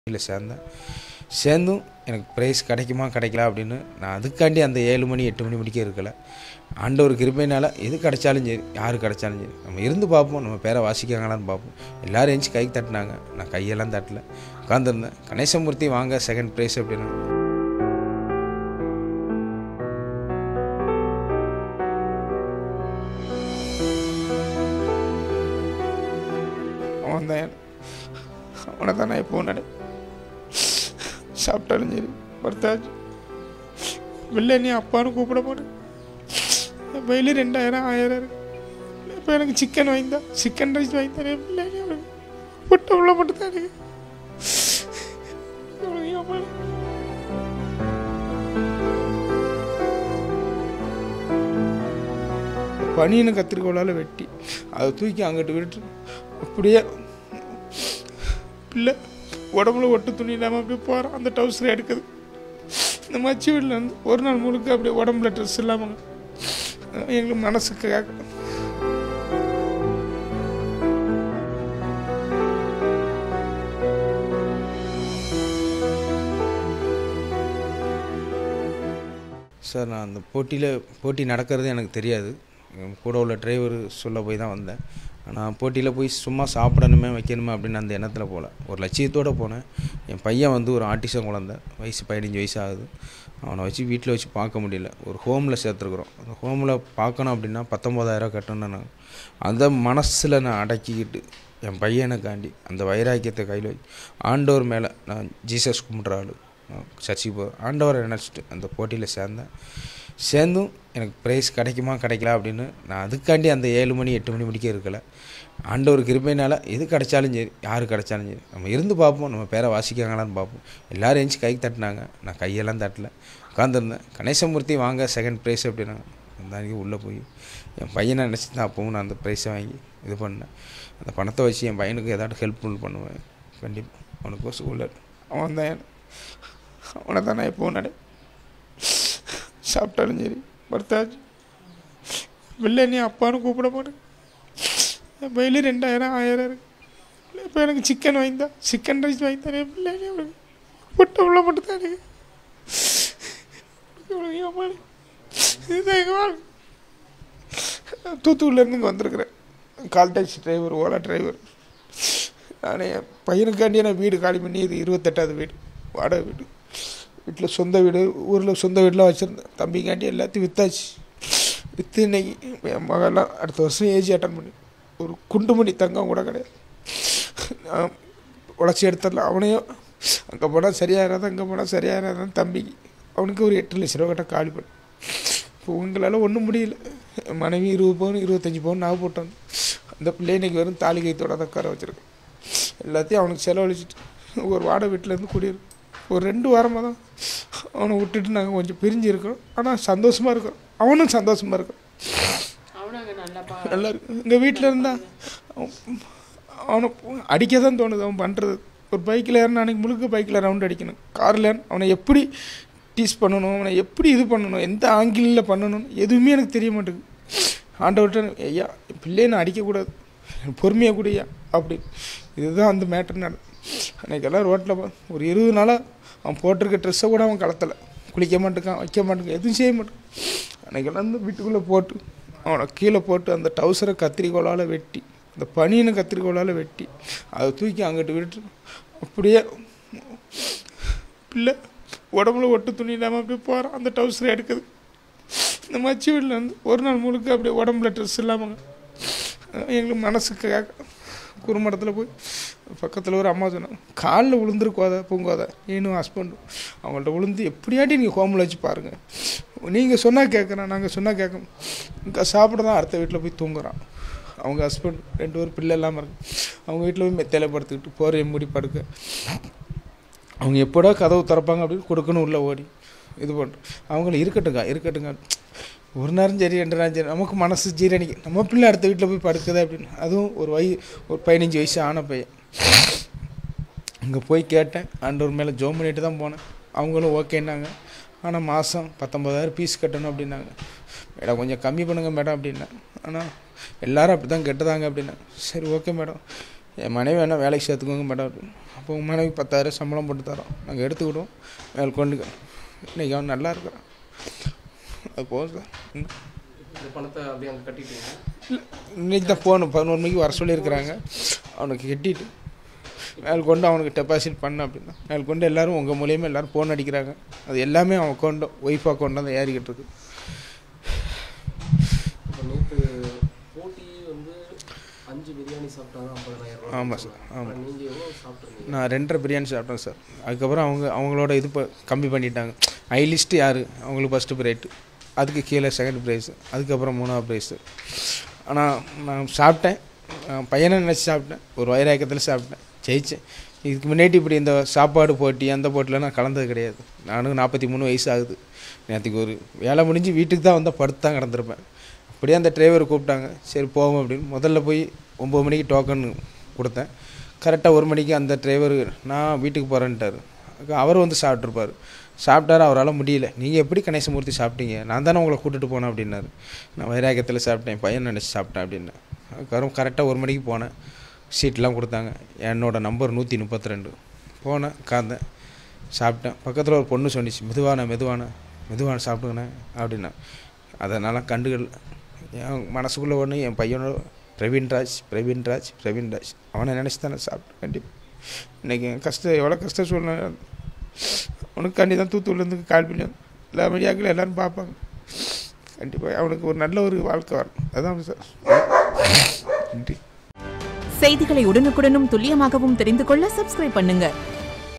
இதில் சேர்ந்தேன் சேர்ந்தும் எனக்கு ப்ரைஸ் கிடைக்குமா கிடைக்கல அப்படின்னு நான் அதுக்காண்டி அந்த ஏழு மணி எட்டு மணி முடிக்க இருக்கலை ஆண்டவர் கிருபையினால் எது கிடைச்சாலும் சரி யார் கிடைச்சாலும் சரி நம்ம இருந்து பார்ப்போம் நம்ம பேரை வாசிக்காங்களான்னு பார்ப்போம் எல்லோரும் எழுந்துச்சி கைக்கு தட்டினாங்க நான் கையெல்லாம் தட்டல உட்காந்துருந்தேன் கணேசமூர்த்தி வாங்க செகண்ட் ப்ரைஸ் அப்படின்னு அவன் தான் அவனை தான் நான் எப்போ நட சாப்பிட்டாலும் சரி படுத்தாச்சு வெளில நீ அப்பான்னு கூப்பிட மாட்டேன் வெளில ரெண்டாயிரம் ஆயிரம் இருக்கு இப்போ எனக்கு சிக்கன் வாங்கிந்தா சிக்கன் ரைஸ் வாங்கி தரேன் பிள்ளை நீ அவனுக்கு புட்ட உள்ள மட்டும் தான் எனக்கு அவனுக்கு என் மேல பனியனை கத்திரிக்கோளால் வெட்டி அதை தூக்கி அங்கிட்டு விட்டு அப்படியே பிள்ளை உடம்புல ஒட்டு துணி இல்லாமல் அப்படியே போகிறான் அந்த டவுசரை எடுக்குது இந்த மச்சி வீட்டில் வந்து ஒரு நாள் முழுக்க அப்படியே உடம்புல ட்ரெஸ் இல்லாமல் எங்களுக்கு மனசுக்கு கேட்க சார் நான் அந்த போட்டியில் போட்டி நடக்கிறது எனக்கு தெரியாது என் கூட உள்ள டிரைவர் சொல்ல போய் தான் வந்தேன் நான் போட்டியில் போய் சும்மா சாப்பிடணுமே வைக்கணுமே அப்படின்னு அந்த எண்ணத்தில் போகல ஒரு லட்சியத்தோடு போனேன் என் பையன் வந்து ஒரு ஆர்டிசம் குழந்த வயசு பதினஞ்சு வயசு ஆகுது அவனை வச்சு வீட்டில் வச்சு பார்க்க முடியல ஒரு ஹோமில் சேர்த்துருக்குறோம் அந்த ஹோமில் பார்க்கணும் அப்படின்னா பத்தொம்போதாயிரம் கட்டணும் நான் அந்த மனசில் நான் அடக்கிக்கிட்டு என் பையனுக்காண்டி அந்த வைராக்கியத்தை கையில் வச்சு ஆண்டவர் மேலே நான் ஜீசஸ் கும்பிட்ற ஆளு நான் சர்ச்சுக்கு போ ஆண்டவரை நினச்சிட்டு அந்த போட்டியில் சேர்ந்தேன் சேர்ந்தும் எனக்கு ப்ரைஸ் கிடைக்குமா கிடைக்கல அப்படின்னு நான் அதுக்காண்டி அந்த ஏழு மணி எட்டு மணி முடிக்க இருக்கலை ஆண்டவர் கிருபையினால் எது கிடைச்சாலும் சரி யார் கிடைச்சாலும் சரி நம்ம இருந்து பார்ப்போம் நம்ம பேரை வாசிக்காங்களான்னு பார்ப்போம் எல்லோரும் எழுந்துச்சி கைக்கு தட்டினாங்க நான் கையெல்லாம் தட்டல உட்காந்துருந்தேன் கணேசமூர்த்தி வாங்க செகண்ட் ப்ரைஸ் அப்படின்னா அந்த அன்றைக்கி உள்ளே போய் என் பையனை நினச்சி தான் அப்பவும் நான் அந்த ப்ரைஸை வாங்கி இது பண்ணேன் அந்த பணத்தை வச்சு என் பையனுக்கு ஏதாட்டும் ஹெல்ப்ஃபுல் பண்ணுவேன் கண்டிப்பாக அவனுக்கு ஸ்கூலில் அவன் தான் அவனை தான் நான் எப்போ நட சாப்பிட்டாலும் சரி படுத்தாச்சு வெளில நீ அப்பான்னு கூப்பிட மாட்டேன் வெளில ரெண்டாயிரம் ஆயிரம் இருக்கு இப்போ எனக்கு சிக்கன் வாங்கிந்தா சிக்கன் ரைஸ் வாங்கி தரேன் பிள்ளை நீ அவனுக்கு புட்ட உள்ள மட்டும் தான் எனக்கு அவனுக்கு என் மேல இதுதான் எங்கள் வாழ்க்கை தூத்துக்குடியிலேருந்து இங்கே வந்திருக்கிறேன் call taxi driver Ola driver நான் என் பையனுக்காண்டியே நான் வீடு காலி பண்ணி இது இருபத்தெட்டாவது வீடு வாடகை வீடு வீட்டில் சொந்த வீடு ஊரில் சொந்த வீடெலாம் வச்சுருந்தேன் தம்பிக்காண்டி எல்லாத்தையும் விற்றாச்சு விற்று இன்னைக்கு என் மகெல்லாம் அடுத்த வருஷம் ஏஜ் அட்டன் பண்ணி ஒரு குண்டு மணி தங்கம் கூட கிடையாது நான் உடச்சி எடுத்துடலாம் அவனையும் அங்கே போனால் சரியாயிராது அங்கே போனால் சரியாயிராதான் தம்பிக்கு அவனுக்கு ஒரு எட்டு லட்ச ரூபா கிட்ட காலி பண்ணி இப்போ உங்களால் ஒன்றும் முடியல என் மனைவி இருபது பவுன் இருபத்தஞ்சி பவுன் நான் போட்டேன் அந்த பிள்ளை இன்னைக்கு வெறும் தாலி கைத்தோட தான் உட்கார வச்சுருக்கேன் எல்லாத்தையும் அவனுக்கு செலவழிச்சிட்டு ஒரு வாடகை வீட்டிலேருந்து குடியிருக்கு ஒரு ரெண்டு வாரமாக தான் அவனை விட்டுட்டு நாங்கள் கொஞ்சம் பிரிஞ்சு இருக்கோம் ஆனால் சந்தோஷமாக இருக்கோம் அவனும் சந்தோஷமாக இருக்கான் அவனும் அங்கே நல்லா பா நல்லா இருக்கு எங்கள் வீட்டில் இருந்தால் அவனை அடிக்க தான் தோணுது அவன் பண்ணுறது ஒரு பைக்கில் ஏறினா அன்றைக்கி முழுக்க பைக்கில் ரவுண்ட் அடிக்கணும் காரில் அவனை எப்படி டீஸ் பண்ணணும் அவனை எப்படி இது பண்ணணும் எந்த ஆங்கிளில் பண்ணணும் எதுவுமே எனக்கு தெரிய மாட்டேங்குது ஆண்டவர்கிட்ட ஐயா பிள்ளையை நான் அடிக்கக்கூடாது பொறுமையாக கூடியா அப்படி இதுதான் அந்த மேட்டர் நட அன்றைக்கெல்லாம் ரோட்டில் ஒரு இருபது நாளாக அவன் போட்டிருக்க ட்ரெஸ்ஸை கூட அவன் கலத்தலை குளிக்க மாட்டேங்கான் வைக்க மாட்டேங்க எதுவும் செய்ய மாட்டேன் அன்றைக்கெல்லாம் வந்து வீட்டுக்குள்ளே போட்டு அவனை கீழே போட்டு அந்த டவுசரை கத்திரிக்கோளால் வெட்டி அந்த பனியனை கத்திரிக்கோளால் வெட்டி அதை தூக்கி அங்கிட்டு விட்டு அப்படியே பிள்ளை உடம்புல ஒட்டு துணி இல்லாமல் அப்படியே போகிறான் அந்த டவுசரை எடுக்குது இந்த மச்சி வீட்டில் வந்து ஒரு நாள் முழுக்க அப்படியே உடம்புல ட்ரெஸ் இல்லாமல் எங்களுக்கு மனசுக்கு கேட்க குறுமடத்தில் போய் பக்கத்தில் ஒரு அம்மா சொன்னாங்க காலில் விழுந்துருக்கோதா பூங்கோதா நீனும் ஹஸ்பண்டும் அவங்கள்ட்ட விழுந்து எப்படியாட்டி நீங்கள் ஹோமில் வச்சு பாருங்கள் நீங்கள் சொன்னால் கேட்குறேன் நாங்கள் சொன்னால் கேட்க இங்கே சாப்பிட தான் அடுத்த வீட்டில் போய் தூங்குறான் அவங்க ஹஸ்பண்ட் ரெண்டு பேரும் பிள்ளை இல்லாமல் இருக்கு அவங்க வீட்டில் போய் மெத்தையில படுத்துக்கிட்டு போகிற மூடி படுக்க அவங்க எப்போடா கதவு திறப்பாங்க அப்படின்னு கொடுக்கணும் உள்ளே ஓடி இது பண்ணுறோம் அவங்கள இருக்கட்டுங்க இருக்கட்டுங்க ஒரு நேரம் சரி ரெண்டு நேரம் சரி நமக்கு மனசு ஜீரணிக்க நம்ம பிள்ளை அடுத்த வீட்டில் போய் படுக்குது அப்படின்னு அதுவும் ஒரு வய ஒரு பதினஞ்சு வயசு ஆன பையன் அங்கே போய் கேட்டேன் ஆண்டவர் மேலே ஜோம் பண்ணிட்டு தான் போனேன் அவங்களும் ஓகேன்னாங்க ஆனால் மாதம் பத்தொம்பதாயிரம் பீஸ் கட்டணும் அப்படின்னாங்க மேடம் கொஞ்சம் கம்மி பண்ணுங்கள் மேடம் அப்படின்னேன் ஆனால் எல்லாரும் அப்படி தான் கெட்டதாங்க அப்படின்னா சரி ஓகே மேடம் என் மனைவி வேணால் வேலைக்கு சேர்த்துக்கோங்க மேடம் அப்போ உங்கள் மனைவி பத்தாயிரம் சம்பளம் போட்டு தரோம் நாங்கள் எடுத்துக்கிடுவோம் மேல் கொண்டு இன்றைக்கி அவன் நல்லா இருக்கிறான் அது போதும் சார் ம். இந்த பணத்தை அப்படியே அங்கே கட்டிட்டீங்க இல்லை இன்னைக்கு தான் போகணும் பதினோரு மணிக்கு வர சொல்லியிருக்கிறாங்க அவனுக்கு கட்டிட்டு மேல் கொண்டு அவனுக்கு டெபாசிட் பண்ண அப்படின்னா மேல் கொண்டு எல்லாரும் உங்கள் மூலியமாக எல்லாரும் ஃபோன் அடிக்கிறாங்க அது எல்லாமே அவன் அக்கௌண்ட்டோ ஒய்ஃப் அக்கௌண்ட் தான் ஏறிக்கிட்டு இருக்கு இப்போ நேற்று போட்டி வந்து அஞ்சு பிரியாணி சாப்பிட்டாங்க ஐம்பதாயிரம் ரூபாய் ஆமாம் சார் ஆமாம் நீங்கள் எவ்வளோ சாப்பிட்ருந்தீங்க நான் ரெண்டரை பிரியாணி சாப்பிட்டேன் சார் அதுக்கப்புறம் அவங்க அவங்களோட இது இப்போ கம்மி பண்ணிட்டாங்க ஐ லிஸ்ட்டு யார் அவங்களுக்கு ஃபஸ்ட்டு ரேட்டு அதுக்கு கீழே செகண்ட் ப்ரைஸ் அதுக்கப்புறம் மூணாவது ப்ரைஸு ஆனால் நான் சாப்பிட்டேன் நான் பையனை நினச்சி சாப்பிட்டேன் ஒரு வயிறாக்கத்தில் சாப்பிட்டேன் ஜெயித்தேன் இதுக்கு முன்னாடி இப்படி இந்த சாப்பாடு போட்டி அந்த போட்டியில் நான் கலந்தது கிடையாது நானும் நாற்பத்தி மூணு வயசு ஆகுது நேற்றுக்கு ஒரு வேலை முடிஞ்சு வீட்டுக்கு தான் வந்தால் படுத்து தான் கிடந்திருப்பேன் அப்படியே அந்த டிரைவர் கூப்பிட்டாங்க சரி போவோம் அப்படின்னு முதல்ல போய் ஒம்பது மணிக்கு டோக்கன் கொடுத்தேன் கரெக்டாக ஒரு மணிக்கு அந்த டிரைவர் நான் வீட்டுக்கு போகிறேன்ட்டார் அவர் வந்து சாப்பிட்ருப்பார் சாப்பிட்டாரு அவரால் முடியல நீங்கள் எப்படி கணேசமூர்த்தி சாப்பிட்டீங்க நான் தானே உங்களை கூட்டிட்டு போனேன் அப்படின்னாரு நான் வைராக்கியத்தில் சாப்பிட்டேன் பையன் நினச்சி சாப்பிட்டேன் அப்படின்னு அதுக்கப்புறம் கரெக்டாக ஒரு மணிக்கு போனேன் சீட்லாம் கொடுத்தாங்க என்னோட நம்பர் நூற்றி முப்பத்தி ரெண்டு போனேன் உட்காந்தேன் சாப்பிட்டேன் பக்கத்தில் ஒரு பொண்ணு சொன்னிச்சு மெதுவான மெதுவான மெதுவான சாப்பிடுங்கண்ணே அப்படின்னா அதனால் கண்டுகள் என் மனசுக்குள்ளே ஒன்று என் பையனோட பிரவீன்ராஜ் பிரவீன்ராஜ் பிரவீன்ராஜ் அவனை நினச்சி தானே சாப்பிட்டேன் கண்டிப்பாக இன்றைக்கி என் கஷ்டம் எவ்வளோ கஷ்ட சூழ்நிலை உனக்காண்டி தான் தூத்துக்குடிலேருந்து கால் பண்ணி வந்தேன். எல்லா மீடியாக்களும் எல்லோரும் பார்ப்பாங்க கண்டிப்பாக அவனுக்கு ஒரு நல்ல ஒரு வாழ்க்கை வரணும் அதான் சார் நன்றி செய்திகளை உடனுக்குடனும் துல்லியமாகவும் தெரிந்து கொள்ள சப்ஸ்கிரைப் பண்ணுங்க